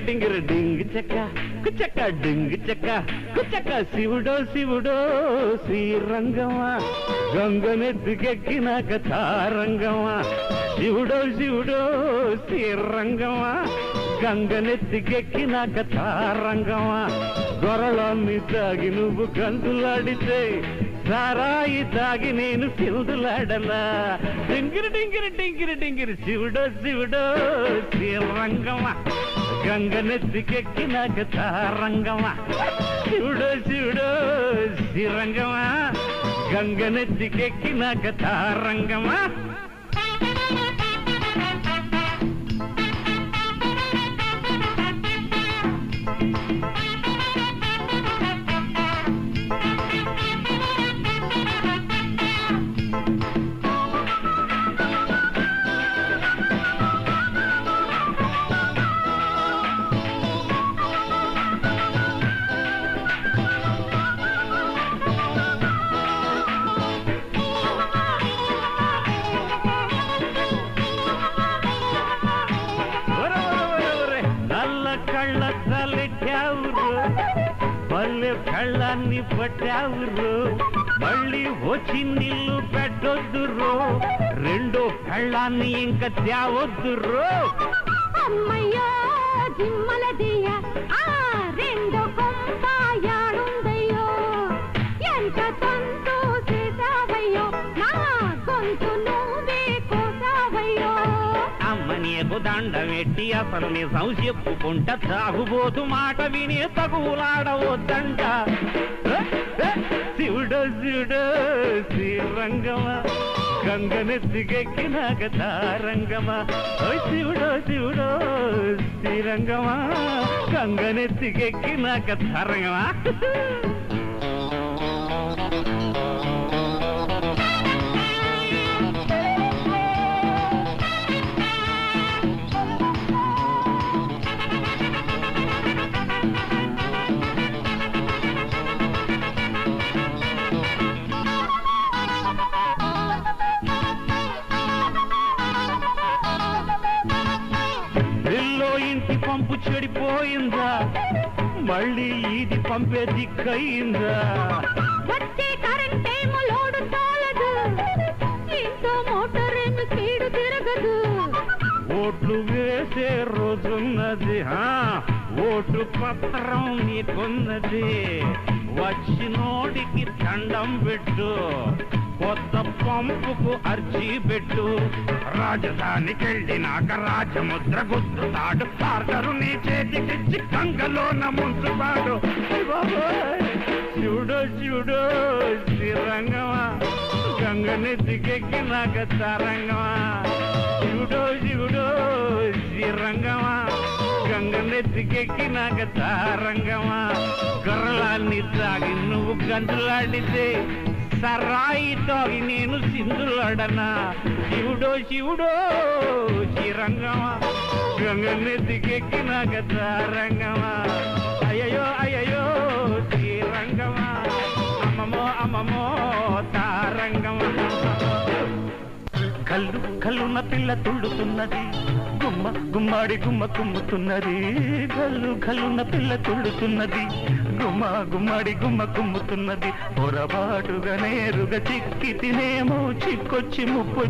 డింగిర డింగ్ చెక్క కుచక్క డింగ్ చెక్క కుచక్క శివుడో శివుడో శ్రీరంగమా గంగనెత్తికెక్కినాక తారంగమా శివుడో శివుడో శ్రీరంగమా గంగనెత్తికెక్కినాక తారంగమా గొర్రెలన్నీ తాగి నువ్వు గంతులాడితే సారాయి తాగి నేను సింధులాడలా డింగిరి డింగిరి డింగిరి డింగిరి శివుడో శివుడో శ్రీరంగమా గంగనెత్తికెక్కినాక తారంగమా శివుడో శివుడో శ్రీరంగమా గంగనెత్తికెక్కినాక తారంగమా ఒరే, ఒరే, ఒరే, ఒరే, నల్ల కళ్ళ తలెట్టావురు పల్లె కళ్ళాన్ని పట్టావురు మళ్ళీ వచ్చి నిల్లు పెట్టొద్దురు రెండో కళ్ళాన్ని ఇంకా తేవద్దురు అమ్మయ్యో జిమ్మలదియ ఆ రెండు కొంపాయాడుందయ్యో ఎంత తంతు చేసావయ్యో నా గొంతు నువ్వే కోసావయ్యో అమ్మ నీకు దండం ఎట్టి అసలు నీ చెప్పుకుంట తాగుబోతు మాట విని తగులాడవద్దంట ఏ, ఏ, శివుడు శివుడు శ్రీరంగమా గంగనెత్తికెక్కినాక తారంగమా ఓయ్ శివుడో శివుడో శ్రీరంగమా గంగనెత్తికెక్కినాక తరంగమా ఇల్లో ఇంటి పంపు చెడిపోయిందా మళ్ళీ ఇది పంపే దిక్కయిందా వచ్చే కరెంట్ ఏమో లోడు చాలదు ఇంట్లో మోటార్ ఏమి స్పీడ్ తిరగదు ఓట్లు వేసే రోజున్నది హా ఓటు పత్రం నీకున్నది వచ్చినోడికి దండం పెట్టు కొత్త పంపుకు అర్జీ పెట్టు రాజధానికి వెళ్ళినాక రాజముద్ర గుర్తుతాడు ఆర్డరు నీ చేతికిచ్చి గంగలోన ముంచుతాడు అయ్ బాబోయ్! శివుడో శివుడో శ్రీరంగమా గంగనెత్తికెక్కినాక తరంగమా శివుడో శివుడో శ్రీరంగమా గంగనెత్తికెక్కినాక తారంగమా గొర్రెలాన్ని తాగి నువ్వు గంతులాడితే సరాయి తాగి నేను సింధులాడనా శివుడో శివుడో శ్రీరంగమా గంగనెత్తికెక్కినాక తారంగమా అయ్యయో అయ్యయో శ్రీరంగమా అమ్మమో అమ్మమో తారంగమా కళ్ళు కళ్ళున్న పిల్ల తుళ్ళుతున్నది గుమ్మ గుమ్మాడి గుమ్మ కుమ్ముతున్నది కళ్ళు కళ్ళున్న పిల్ల తుళ్ళుతున్నది గుమ్మ గుమ్మాడి గుమ్మ కుమ్ముతున్నది పొరపాటుగా నేరుగా చిక్కి తినేమో చిక్కొచ్చి ముప్పు